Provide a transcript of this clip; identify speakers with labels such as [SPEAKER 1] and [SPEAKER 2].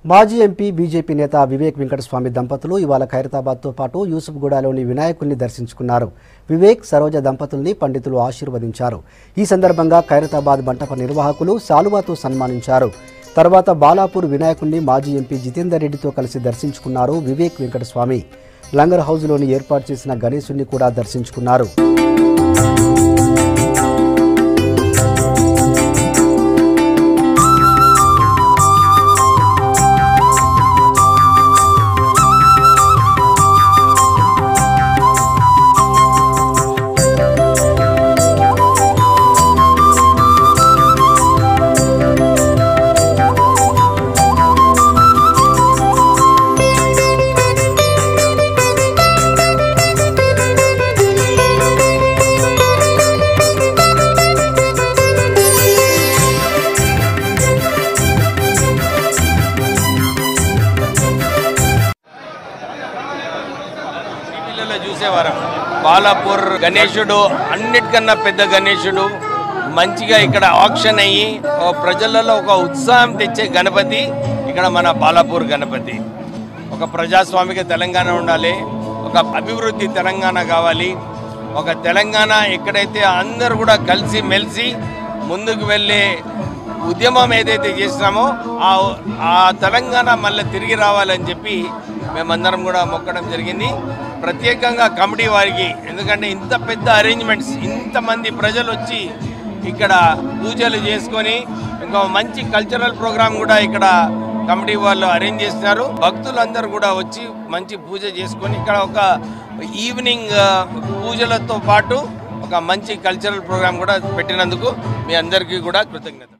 [SPEAKER 1] మాజీ MP BJP నేత వివేక్ వెంకటస్వామి దంపతులు ఇవాళ ఖైరతాబాద్తో పాటు యూసుఫ్గూడలోని వినాయకుల్ని దర్శించుకున్నారు వివేక్ సరోజ దంపతుల్ని పండితులు ఆశీర్వదించారు ఈ సందర్భంగా ఖైరతాబాద్ మంటప నిర్వాహకులు సాలువాతో సన్మానించారు తర్వాత బాలాపూర్ వినాయకుణ్ణి మాజీ ఎంపీ జితేందర్ రెడ్డితో కలిసి దర్శించుకున్నారు వివేక్ వెంకటస్వామి లంగర్ హౌజ్లోని ఏర్పాటు చేసిన గణేశుణ్ణి కూడా దర్శించుకున్నారు
[SPEAKER 2] టీవీలలో చూసేవారం బాలాపూర్ గణేశుడు అన్నిటికన్నా పెద్ద గణేశుడు మంచిగా ఇక్కడ ఆక్షన్ అయ్యి ఓ ప్రజలలో ఒక ఉత్సాహం తెచ్చే గణపతి ఇక్కడ మన బాలాపూర్ గణపతి ఒక ప్రజాస్వామిక తెలంగాణ ఉండాలి ఒక అభివృద్ధి తెలంగాణ కావాలి ఒక తెలంగాణ ఎక్కడైతే అందరూ కూడా కలిసి మెలిసి ముందుకు వెళ్ళే ఉద్యమం ఏదైతే చేసినామో ఆ ఆ తెలంగాణ మళ్ళీ తిరిగి రావాలని చెప్పి మేమందరం కూడా మొక్కడం జరిగింది ప్రత్యేకంగా కమిటీ వారికి ఎందుకంటే ఇంత పెద్ద అరేంజ్మెంట్స్ ఇంతమంది ప్రజలు వచ్చి ఇక్కడ పూజలు చేసుకొని ఇంకా మంచి కల్చరల్ ప్రోగ్రామ్ కూడా ఇక్కడ కమిటీ వాళ్ళు అరేంజ్ చేస్తున్నారు భక్తులందరూ కూడా వచ్చి మంచి పూజ చేసుకొని ఇక్కడ ఒక ఈవినింగ్ ఆ, పూజలతో పాటు ఒక మంచి కల్చరల్ ప్రోగ్రామ్ కూడా పెట్టినందుకు మీ అందరికీ కూడా కృతజ్ఞత